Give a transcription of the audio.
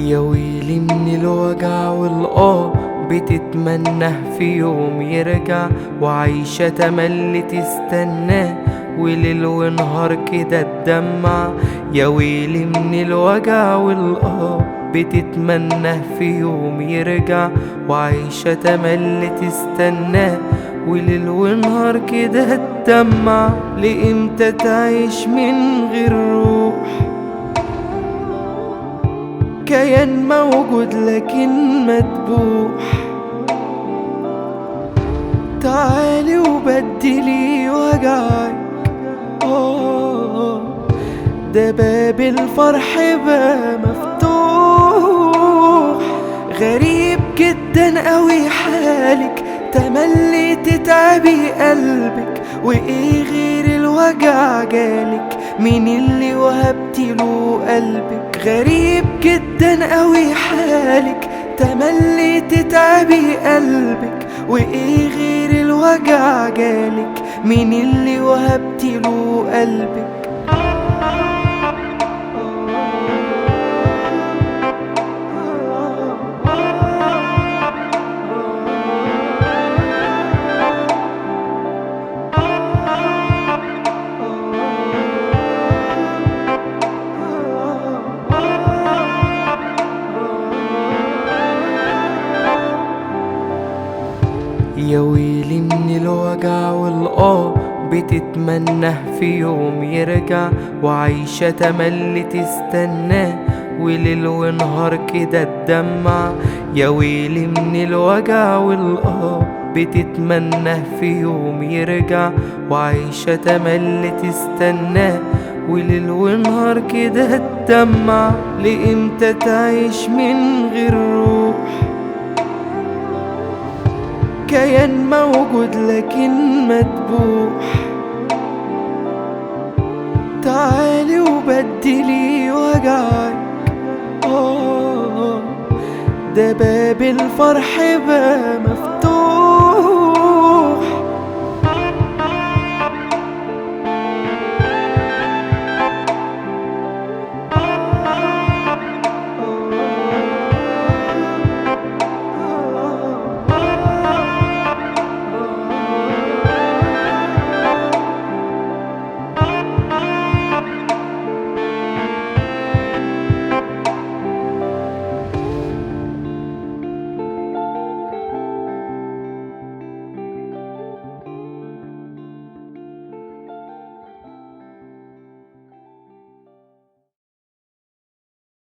يا ويلي من الوجع والآه بتتمنى في يوم يرجع وعايشة تملي تستناه وليل ونهار كده تدمع يا ويلي من الوجع والآه بتتمنى في يوم يرجع وعايشة تملي تستناه وليل ونهار كده تدمع لإمتى تعيش من غير روح كيان موجود لكن مدبوح تعالي وبدلي وجعك آه، ده باب الفرح بقى مفتوح غريب جدا قوي حالك تملي تتعبي قلبك وايه غير الوجع جالك مين اللي وهبتي له قلبك غريب جدا قوي حالك تملي تتعبي قلبك وايه غير الوجع جالك مين اللي وهبتي له قلبك يا ويلي من الوجع والآه بتتمنى في يوم يرجع وعايشة تملي تستناه وليل ونهار كده تدمع يا ويلي من الوجع والآه بتتمنى في يوم يرجع وعايشة تملي تستناه وليل ونهار كده تدمع لإمتى تعيش من غير روح كيان موجود لكن مدبوح تعالي وبدلي وجعك آه، ده باب الفرح بقى مفتوح